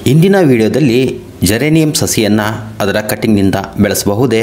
ಇಂದಿನ ವಿಡಿಯೋದಲ್ಲಿ ಜೆರೇನಿಯಂ ಸಸಿಯನ್ನು ಅದರ ಕಟಿಂಗ್ನಿಂದ ಬೆಳೆಸಬಹುದೇ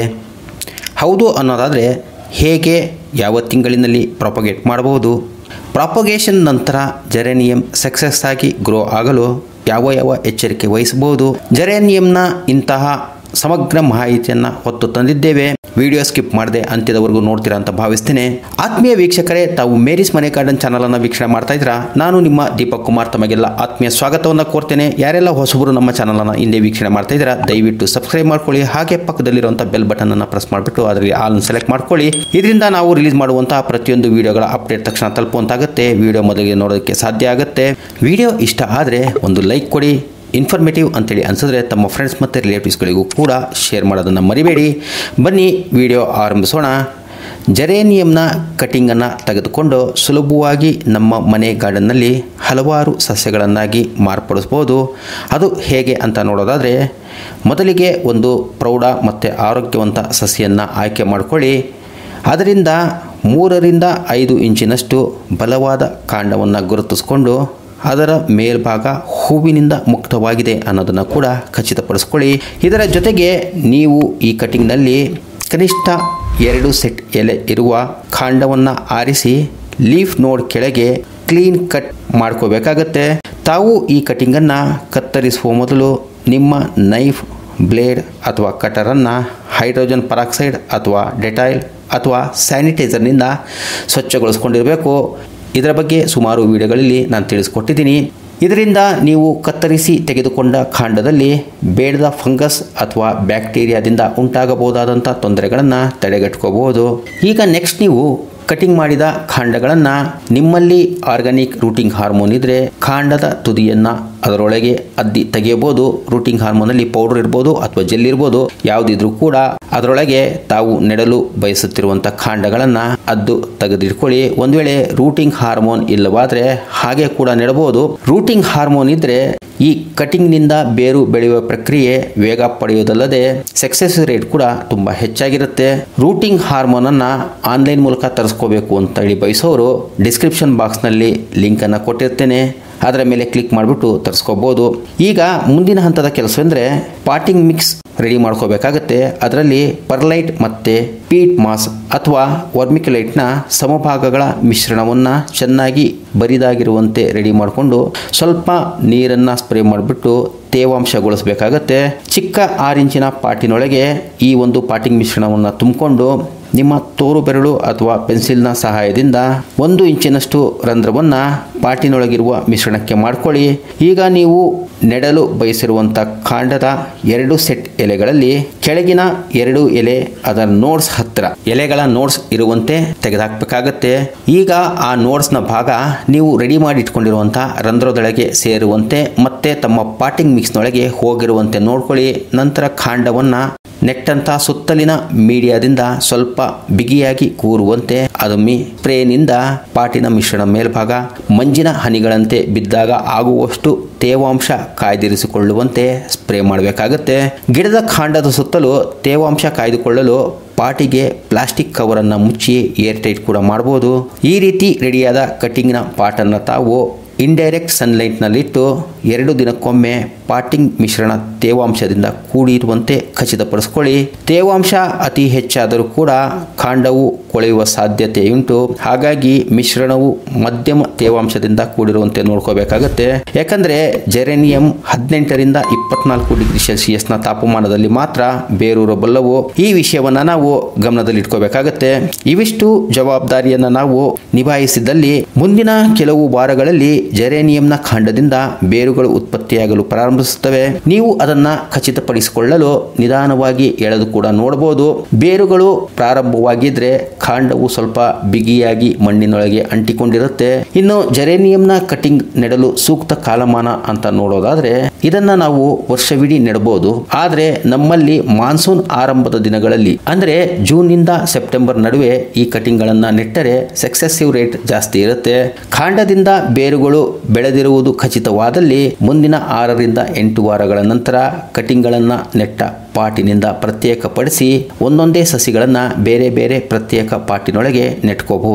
ಹೌದು ಅನ್ನೋದಾದರೆ ಹೇಗೆ ಯಾವ ತಿಂಗಳಿನಲ್ಲಿ ಪ್ರಾಪಗೇಟ್ ಮಾಡಬಹುದು ಪ್ರಾಪಗೇಷನ್ ನಂತರ ಜೆರೇನಿಯಂ ಸಕ್ಸಸ್ ಆಗಿ ಗ್ರೋ ಆಗಲು ಯಾವ ಯಾವ ಎಚ್ಚರಿಕೆ ವಹಿಸಬಹುದು ಜೆರೇನಿಯಂನ ಇಂತಹ ಸಮಗ್ರ ಮಾಹಿತಿಯನ್ನು ಹೊತ್ತು ತಂದಿದ್ದೇವೆ ವಿಡಿಯೋ ಸ್ಕಿಪ್ ಮಾಡದೆ ಅಂತ್ಯದವರೆಗೂ ನೋಡ್ತೀರಾ ಅಂತ ಭಾವಿಸ್ತೇನೆ ಆತ್ಮೀಯ ವೀಕ್ಷಕರೇ ತಾವು ಮೇರಿಸ್ ಮನೆ ಗಾರ್ಡನ್ ಚಾನಲ್ ಅನ್ನು ವೀಕ್ಷಣೆ ಮಾಡ್ತಾ ಇದ್ದೀರಾ ನಾನು ನಿಮ್ಮ ದೀಪಕ್ ಕುಮಾರ್ ತಮಗೆಲ್ಲ ಆತ್ಮೀಯ ಸ್ವಾಗತವನ್ನು ಕೋರ್ತೇನೆ ಯಾರೆಲ್ಲ ಹೊಸಬರು ನಮ್ಮ ಚಾನಲ್ ಅನ್ನು ಹಿಂದೆ ವೀಕ್ಷಣೆ ಮಾಡ್ತಾ ಇದ್ದೀರಾ ದಯವಿಟ್ಟು ಸಬ್ಸ್ಕ್ರೈಬ್ ಮಾಡ್ಕೊಳ್ಳಿ ಹಾಗೆ ಪಕ್ಕದಲ್ಲಿರುವಂಥ ಬೆಲ್ ಬಟನ್ ಅನ್ನು ಪ್ರೆಸ್ ಮಾಡಿಬಿಟ್ಟು ಅದರಲ್ಲಿ ಆಲ್ ಸೆಲೆಕ್ಟ್ ಮಾಡ್ಕೊಳ್ಳಿ ಇದರಿಂದ ನಾವು ರಿಲೀಸ್ ಮಾಡುವಂತಹ ಪ್ರತಿಯೊಂದು ವಿಡಿಯೋಗಳ ಅಪ್ಡೇಟ್ ತಕ್ಷಣ ತಲುಪುವಂತಾಗುತ್ತೆ ವಿಡಿಯೋ ಮೊದಲಿಗೆ ನೋಡೋದಕ್ಕೆ ಸಾಧ್ಯ ಆಗುತ್ತೆ ವಿಡಿಯೋ ಇಷ್ಟ ಆದರೆ ಒಂದು ಲೈಕ್ ಕೊಡಿ ಇನ್ಫಾರ್ಮೇಟಿವ್ ಅಂತೇಳಿ ಅನಿಸಿದ್ರೆ ತಮ್ಮ ಫ್ರೆಂಡ್ಸ್ ಮತ್ತು ರಿಲೇಟಿವ್ಸ್ಗಳಿಗೂ ಕೂಡ ಶೇರ್ ಮಾಡೋದನ್ನು ಮರಿಬೇಡಿ ಬನ್ನಿ ವಿಡಿಯೋ ಆರಂಭಿಸೋಣ ಜೆರೇನಿಯಂನ ಕಟಿಂಗನ್ನು ತೆಗೆದುಕೊಂಡು ಸುಲಭವಾಗಿ ನಮ್ಮ ಮನೆ ಗಾರ್ಡನ್ನಲ್ಲಿ ಹಲವಾರು ಸಸ್ಯಗಳನ್ನಾಗಿ ಮಾರ್ಪಡಿಸ್ಬೋದು ಅದು ಹೇಗೆ ಅಂತ ನೋಡೋದಾದರೆ ಮೊದಲಿಗೆ ಒಂದು ಪ್ರೌಢ ಮತ್ತು ಆರೋಗ್ಯವಂತ ಸಸಿಯನ್ನು ಆಯ್ಕೆ ಮಾಡಿಕೊಳ್ಳಿ ಅದರಿಂದ ಮೂರರಿಂದ ಐದು ಇಂಚಿನಷ್ಟು ಬಲವಾದ ಕಾಂಡವನ್ನು ಗುರುತಿಸಿಕೊಂಡು ಅದರ ಮೇಲ್ಭಾಗ ಹೂವಿನಿಂದ ಮುಕ್ತವಾಗಿದೆ ಅನ್ನೋದನ್ನು ಕೂಡ ಖಚಿತಪಡಿಸ್ಕೊಳ್ಳಿ ಇದರ ಜೊತೆಗೆ ನೀವು ಈ ಕಟಿಂಗ್ನಲ್ಲಿ ಕನಿಷ್ಠ ಎರಡು ಸೆಟ್ ಎಲೆ ಇರುವ ಕಾಂಡವನ್ನು ಆರಿಸಿ ಲೀಫ್ ನೋಡ್ ಕೆಳಗೆ ಕ್ಲೀನ್ ಕಟ್ ಮಾಡ್ಕೋಬೇಕಾಗತ್ತೆ ತಾವು ಈ ಕಟಿಂಗನ್ನು ಕತ್ತರಿಸುವ ಮೊದಲು ನಿಮ್ಮ ನೈಫ್ ಬ್ಲೇಡ್ ಅಥವಾ ಕಟರನ್ನು ಹೈಡ್ರೋಜನ್ ಪರಾಕ್ಸೈಡ್ ಅಥವಾ ಡೆಟೈಲ್ ಅಥವಾ ಸ್ಯಾನಿಟೈಸರ್ನಿಂದ ಸ್ವಚ್ಛಗೊಳಿಸ್ಕೊಂಡಿರಬೇಕು ಇದರ ಬಗ್ಗೆ ಸುಮಾರು ವಿಡಿಯೋಗಳಲ್ಲಿ ನಾನು ತಿಳಿಸ್ಕೊಟ್ಟಿದ್ದೀನಿ ಇದರಿಂದ ನೀವು ಕತ್ತರಿಸಿ ತೆಗೆದುಕೊಂಡ ಕಾಂಡದಲ್ಲಿ ಬೇಡದ ಫಂಗಸ್ ಅಥವಾ ಬ್ಯಾಕ್ಟೀರಿಯಾದಿಂದ ಉಂಟಾಗಬಹುದಾದಂಥ ತೊಂದರೆಗಳನ್ನು ತಡೆಗಟ್ಕೋಬಹುದು ಈಗ ನೆಕ್ಸ್ಟ್ ನೀವು ಕಟಿಂಗ್ ಮಾಡಿದ ಕಾಂಡಗಳನ್ನು ನಿಮ್ಮಲ್ಲಿ ಆರ್ಗಾನಿಕ್ ರೂಟಿಂಗ್ ಹಾರ್ಮೋನ್ ಇದ್ದರೆ ಕಾಂಡದ ತುದಿಯನ್ನು ಅದರೊಳಗೆ ಅದ್ದಿ ತೆಗೆಯಬಹುದು ರೂಟಿಂಗ್ ಹಾರ್ಮೋನಲ್ಲಿ ಪೌಡರ್ ಇರ್ಬೋದು ಅಥವಾ ಜೆಲ್ ಇರ್ಬೋದು ಯಾವುದಿದ್ರೂ ಕೂಡ ಅದರೊಳಗೆ ತಾವು ನೆಡಲು ಬಯಸುತ್ತಿರುವಂಥ ಕಾಂಡಗಳನ್ನು ಅದ್ದು ತೆಗೆದಿಟ್ಕೊಳ್ಳಿ ಒಂದು ವೇಳೆ ರೂಟಿಂಗ್ ಹಾರ್ಮೋನ್ ಇಲ್ಲವಾದರೆ ಹಾಗೆ ಕೂಡ ನೆಡಬಹುದು ರೂಟಿಂಗ್ ಹಾರ್ಮೋನ್ ಇದ್ದರೆ ಈ ಕಟಿಂಗ್ನಿಂದ ಬೇರು ಬೆಳೆಯುವ ಪ್ರಕ್ರಿಯೆ ವೇಗ ಪಡೆಯುವುದಲ್ಲದೆ ಸಕ್ಸಸ್ ರೇಟ್ ಕೂಡ ತುಂಬ ಹೆಚ್ಚಾಗಿರುತ್ತೆ ರೂಟಿಂಗ್ ಹಾರ್ಮೋನನ್ನು ಆನ್ಲೈನ್ ಮೂಲಕ ತರಿಸ್ಕೋಬೇಕು ಅಂತ ಹೇಳಿ ಬಯಸೋರು ಡಿಸ್ಕ್ರಿಪ್ಷನ್ ಬಾಕ್ಸ್ನಲ್ಲಿ ಲಿಂಕನ್ನು ಕೊಟ್ಟಿರ್ತೇನೆ ಅದರ ಮೇಲೆ ಕ್ಲಿಕ್ ಮಾಡಿಬಿಟ್ಟು ತರಿಸ್ಕೋಬೋದು ಈಗ ಮುಂದಿನ ಹಂತದ ಕೆಲಸವೆಂದರೆ ಪಾಟಿಂಗ್ ಮಿಕ್ಸ್ ರೆಡಿ ಮಾಡ್ಕೋಬೇಕಾಗತ್ತೆ ಅದರಲ್ಲಿ ಪರ್ಲೈಟ್ ಮತ್ತು ಪೀಟ್ ಮಾಸ್ ಅಥವಾ ವರ್ಮಿಕ್ಯುಲೈಟ್ನ ಸಮಭಾಗಗಳ ಮಿಶ್ರಣವನ್ನು ಚೆನ್ನಾಗಿ ಬರಿದಾಗಿರುವಂತೆ ರೆಡಿ ಮಾಡಿಕೊಂಡು ಸ್ವಲ್ಪ ನೀರನ್ನು ಸ್ಪ್ರೇ ಮಾಡಿಬಿಟ್ಟು ತೇವಾಂಶಗೊಳಿಸಬೇಕಾಗತ್ತೆ ಚಿಕ್ಕ ಆರು ಇಂಚಿನ ಪಾಟಿನೊಳಗೆ ಈ ಒಂದು ಪಾಟಿಂಗ್ ಮಿಶ್ರಣವನ್ನು ತುಂಬಿಕೊಂಡು ನಿಮ್ಮ ತೋರು ಬೆರಳು ಅಥವಾ ಪೆನ್ಸಿಲ್ನ ಸಹಾಯದಿಂದ ಒಂದು ಇಂಚಿನಷ್ಟು ರಂಧ್ರವನ್ನು ಪಾಟಿನೊಳಗಿರುವ ಮಿಶ್ರಣಕ್ಕೆ ಮಾಡ್ಕೊಳ್ಳಿ ಈಗ ನೀವು ನೆಡಲು ಬಯಸಿರುವಂಥ ಕಾಂಡದ ಎರಡು ಸೆಟ್ ಎಲೆಗಳಲ್ಲಿ ಕೆಳಗಿನ ಎರಡು ಎಲೆ ಅದರ ನೋಡ್ಸ್ ಹತ್ತಿರ ಎಲೆಗಳ ನೋಡ್ಸ್ ಇರುವಂತೆ ತೆಗೆದುಹಾಕಬೇಕಾಗತ್ತೆ ಈಗ ಆ ನೋಡ್ಸ್ನ ಭಾಗ ನೀವು ರೆಡಿ ಮಾಡಿ ಇಟ್ಕೊಂಡಿರುವಂಥ ರಂಧ್ರದೊಳಗೆ ಸೇರುವಂತೆ ಮತ್ತೆ ತಮ್ಮ ಪಾಟಿಂಗ್ ಮಿಕ್ಸ್ನೊಳಗೆ ಹೋಗಿರುವಂತೆ ನೋಡ್ಕೊಳ್ಳಿ ನಂತರ ಕಾಂಡವನ್ನು ನೆಟ್ಟಂತ ಸುತ್ತಲಿನ ಮೀಡಿಯಾದಿಂದ ಸ್ವಲ್ಪ ಬಿಗಿಯಾಗಿ ಕೂರುವಂತೆ ಅದೊಮ್ಮೆ ಸ್ಪ್ರೇನಿಂದ ಪಾಟಿನ ಮಿಶ್ರಣ ಮೇಲ್ಭಾಗ ಮಂಜಿನ ಹನಿಗಳಂತೆ ಬಿದ್ದಾಗ ಆಗುವಷ್ಟು ತೇವಾಂಶ ಕಾಯ್ದಿರಿಸಿಕೊಳ್ಳುವಂತೆ ಸ್ಪ್ರೇ ಮಾಡಬೇಕಾಗುತ್ತೆ ಗಿಡದ ಕಾಂಡದ ಸುತ್ತಲೂ ತೇವಾಂಶ ಕಾಯ್ದುಕೊಳ್ಳಲು ಪಾಟಿಗೆ ಪ್ಲಾಸ್ಟಿಕ್ ಕವರನ್ನು ಮುಚ್ಚಿ ಏರ್ ಟೈಟ್ ಕೂಡ ಮಾಡಬಹುದು ಈ ರೀತಿ ರೆಡಿಯಾದ ಕಟಿಂಗ್ನ ಪಾಟನ್ನು ತಾವು ಇಂಡೈರೆಕ್ಟ್ ಸನ್ಲೈಟ್ನಲ್ಲಿಟ್ಟು ಎರಡು ದಿನಕ್ಕೊಮ್ಮೆ ಪಾಟಿಂಗ್ ಮಿಶ್ರಣ ತೇವಾಂಶದಿಂದ ಕೂಡಿರುವಂತೆ ಖಚಿತಪಡಿಸ್ಕೊಳ್ಳಿ ತೇವಾಂಶ ಅತಿ ಹೆಚ್ಚಾದರೂ ಕೂಡ ಕಾಂಡವು ಕೊಳೆಯುವ ಸಾಧ್ಯತೆಯುಂಟು ಹಾಗಾಗಿ ಮಿಶ್ರಣವು ಮಧ್ಯಮ ತೇವಾಂಶದಿಂದ ಕೂಡಿರುವಂತೆ ನೋಡ್ಕೋಬೇಕಾಗತ್ತೆ ಯಾಕಂದ್ರೆ ಜೆರೇನಿಯಂ ಹದಿನೆಂಟರಿಂದ ಇಪ್ಪತ್ನಾಲ್ಕು ಡಿಗ್ರಿ ಸೆಲ್ಸಿಯಸ್ನ ತಾಪಮಾನದಲ್ಲಿ ಮಾತ್ರ ಬೇರೂರಬಲ್ಲವು ಈ ವಿಷಯವನ್ನ ನಾವು ಗಮನದಲ್ಲಿಟ್ಕೋಬೇಕಾಗತ್ತೆ ಇವಿಷ್ಟು ಜವಾಬ್ದಾರಿಯನ್ನ ನಾವು ನಿಭಾಯಿಸಿದಲ್ಲಿ ಮುಂದಿನ ಕೆಲವು ವಾರಗಳಲ್ಲಿ ಜೆರೇನಿಯಂನ ಕಾಂಡದಿಂದ ಬೇರುಗಳು ಉತ್ಪತ್ತಿಯಾಗಲು ಪ್ರಾರಂಭಿಸುತ್ತವೆ ನೀವು ಅದನ್ನ ಖಚಿತಪಡಿಸಿಕೊಳ್ಳಲು ನಿಧಾನವಾಗಿ ಎಳೆದು ಕೂಡ ನೋಡಬಹುದು ಬೇರುಗಳು ಪ್ರಾರಂಭವಾಗಿದ್ರೆ ಕಾಂಡವು ಸ್ವಲ್ಪ ಬಿಗಿಯಾಗಿ ಮಣ್ಣಿನೊಳಗೆ ಅಂಟಿಕೊಂಡಿರುತ್ತೆ ಇನ್ನು ಜೆರೇನಿಯಂನ ಕಟಿಂಗ್ ನೆಡಲು ಸೂಕ್ತ ಕಾಲಮಾನ ಅಂತ ನೋಡೋದಾದ್ರೆ ಇದನ್ನ ನಾವು ವರ್ಷವಿಡೀ ನೆಡಬಹುದು ಆದ್ರೆ ನಮ್ಮಲ್ಲಿ ಮಾನ್ಸೂನ್ ಆರಂಭದ ದಿನಗಳಲ್ಲಿ ಅಂದ್ರೆ ಜೂನ್ ನಿಂದ ಸೆಪ್ಟೆಂಬರ್ ನಡುವೆ ಈ ಕಟಿಂಗ್ ಗಳನ್ನ ನೆಟ್ಟರೆ ಸಕ್ಸೆಸಿವ್ ರೇಟ್ ಜಾಸ್ತಿ ಇರುತ್ತೆ ಕಾಂಡದಿಂದ ಬೇರುಗಳು ಬೆಳೆದಿರುವುದು ಖಚಿತವಾದಲ್ಲಿ ಮುಂದಿನ ಆರರಿಂದ ಎಂಟು ವಾರಗಳ ನಂತರ ಕಟಿಂಗ್ಗಳನ್ನು ನೆಟ್ಟ ಪಾಟಿನಿಂದ ಪ್ರತ್ಯೇಕಪಡಿಸಿ ಒಂದೊಂದೇ ಸಸಿಗಳನ್ನು ಬೇರೆ ಬೇರೆ ಪ್ರತ್ಯೇಕ ಪಾಟಿನೊಳಗೆ ನೆಟ್ಕೋಬಹುದು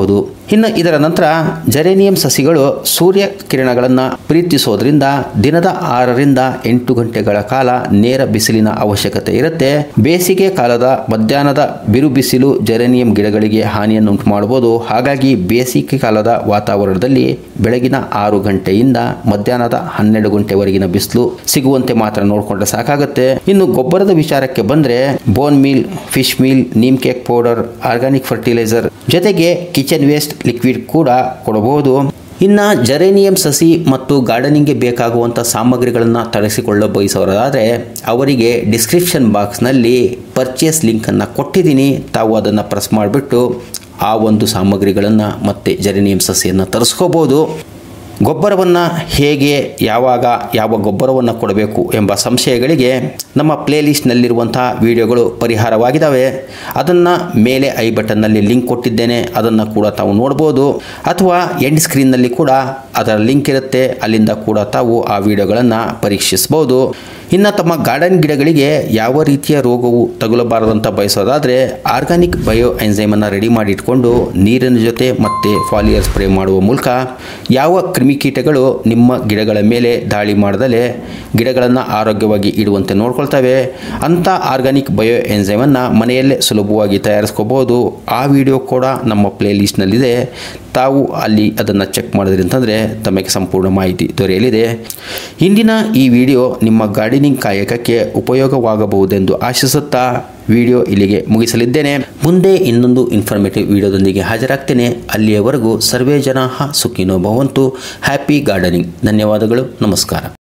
ಇನ್ನು ಇದರ ನಂತರ ಜರೇನಿಯಂ ಸಸಿಗಳು ಸೂರ್ಯ ಕಿರಣಗಳನ್ನು ಪ್ರೀತಿಸೋದ್ರಿಂದ ದಿನದ ಆರರಿಂದ ಎಂಟು ಗಂಟೆಗಳ ಕಾಲ ನೇರ ಬಿಸಿಲಿನ ಅವಶ್ಯಕತೆ ಇರುತ್ತೆ ಬೇಸಿಗೆ ಕಾಲದ ಮಧ್ಯಾಹ್ನದ ಬಿರು ಬಿಸಿಲು ಜರೇನಿಯಂ ಗಿಡಗಳಿಗೆ ಹಾನಿಯನ್ನು ಉಂಟು ಮಾಡಬಹುದು ಹಾಗಾಗಿ ಬೇಸಿಗೆ ಕಾಲದ ವಾತಾವರಣದಲ್ಲಿ ಬೆಳಗಿನ ಆರು ಗಂಟೆಯಿಂದ ಮಧ್ಯಾಹ್ನದ ಹನ್ನೆರಡು ಗಂಟೆವರೆಗಿನ ಬಿಸಿಲು ಸಿಗುವಂತೆ ಮಾತ್ರ ನೋಡಿಕೊಂಡ್ರೆ ಸಾಕಾಗುತ್ತೆ ಇನ್ನು ಗೊಬ್ಬರದ ವಿಚಾರಕ್ಕೆ ಬಂದ್ರೆ bone meal fish meal neem cake powder organic fertiliser ಜೊತೆಗೆ ಕಿಚನ್ ವೇಸ್ಟ್ ಲಿಕ್ವಿಡ್ ಕೂಡ ಕೊಡಬಹುದು ಇನ್ನು ಜರೇನಿಯಂ ಸಸಿ ಮತ್ತು ಗಾರ್ಡನಿಂಗ್ಗೆ ಬೇಕಾಗುವಂಥ ಸಾಮಗ್ರಿಗಳನ್ನು ತರಿಸಿಕೊಳ್ಳ ಬಯಸೋರಾದರೆ ಅವರಿಗೆ ಡಿಸ್ಕ್ರಿಪ್ಷನ್ ಬಾಕ್ಸ್ನಲ್ಲಿ ಪರ್ಚೇಸ್ ಲಿಂಕನ್ನು ಕೊಟ್ಟಿದ್ದೀನಿ ತಾವು ಅದನ್ನು ಪ್ರೆಸ್ ಮಾಡಿಬಿಟ್ಟು ಆ ಒಂದು ಸಾಮಗ್ರಿಗಳನ್ನು ಮತ್ತು ಜರೇನಿಯಂ ಸಸಿಯನ್ನು ತರಿಸ್ಕೋಬೋದು ಗೊಬ್ಬರವನ್ನು ಹೇಗೆ ಯಾವಾಗ ಯಾವ ಗೊಬ್ಬರವನ್ನು ಕೊಡಬೇಕು ಎಂಬ ಸಂಶಯಗಳಿಗೆ ನಮ್ಮ ಪ್ಲೇಲಿಸ್ಟ್ನಲ್ಲಿರುವಂಥ ವಿಡಿಯೋಗಳು ಪರಿಹಾರವಾಗಿದ್ದಾವೆ ಅದನ್ನು ಮೇಲೆ ಐ ಬಟನ್ನಲ್ಲಿ ಲಿಂಕ್ ಕೊಟ್ಟಿದ್ದೇನೆ ಅದನ್ನು ಕೂಡ ತಾವು ನೋಡ್ಬೋದು ಅಥವಾ ಎಂಡ್ ಸ್ಕ್ರೀನ್ನಲ್ಲಿ ಕೂಡ ಅದರ ಲಿಂಕ್ ಇರುತ್ತೆ ಅಲ್ಲಿಂದ ಕೂಡ ತಾವು ಆ ವಿಡಿಯೋಗಳನ್ನು ಪರೀಕ್ಷಿಸ್ಬೋದು ಇನ್ನು ತಮ್ಮ ಗಾರ್ಡನ್ ಗಿಡಗಳಿಗೆ ಯಾವ ರೀತಿಯ ರೋಗವು ತಗುಲಬಾರದಂತ ಬಯಸೋದಾದರೆ ಆರ್ಗಾನಿಕ್ ಬಯೋ ಎನ್ಸೈಮನ್ನು ರೆಡಿ ಮಾಡಿ ಇಟ್ಕೊಂಡು ನೀರಿನ ಜೊತೆ ಮತ್ತು ಫಾಲಿಯರ್ ಸ್ಪ್ರೇ ಮಾಡುವ ಮೂಲಕ ಯಾವ ಕ್ರಿಮಿಕೀಟಗಳು ನಿಮ್ಮ ಗಿಡಗಳ ಮೇಲೆ ದಾಳಿ ಮಾಡದಲೇ ಗಿಡಗಳನ್ನು ಆರೋಗ್ಯವಾಗಿ ಇಡುವಂತೆ ನೋಡ್ಕೊಳ್ತವೆ ಅಂಥ ಆರ್ಗಾನಿಕ್ ಬಯೋ ಎನ್ಸೈಮನ್ನು ಮನೆಯಲ್ಲೇ ಸುಲಭವಾಗಿ ತಯಾರಿಸ್ಕೋಬೋದು ಆ ವಿಡಿಯೋ ಕೂಡ ನಮ್ಮ ಪ್ಲೇ ಲಿಸ್ಟ್ನಲ್ಲಿದೆ ತಾವು ಅಲ್ಲಿ ಅದನ್ನು ಚೆಕ್ ಮಾಡಿದ್ರಿ ಅಂತಂದರೆ ತಮಗೆ ಸಂಪೂರ್ಣ ಮಾಹಿತಿ ದೊರೆಯಲಿದೆ ಇಂದಿನ ಈ ವಿಡಿಯೋ ನಿಮ್ಮ ಗಾರ್ಡನಿಂಗ್ ಕಾಯಕಕ್ಕೆ ಉಪಯೋಗವಾಗಬಹುದೆಂದು ಆಶಿಸುತ್ತಾ ವಿಡಿಯೋ ಇಲ್ಲಿಗೆ ಮುಗಿಸಲಿದ್ದೇನೆ ಮುಂದೆ ಇನ್ನೊಂದು ಇನ್ಫಾರ್ಮೇಟಿವ್ ವಿಡಿಯೋದೊಂದಿಗೆ ಹಾಜರಾಗ್ತೇನೆ ಅಲ್ಲಿಯವರೆಗೂ ಸರ್ವೇ ಜನ ಸುಖಿನೋ ಭವಂತು ಹ್ಯಾಪಿ ಗಾರ್ಡನಿಂಗ್ ಧನ್ಯವಾದಗಳು ನಮಸ್ಕಾರ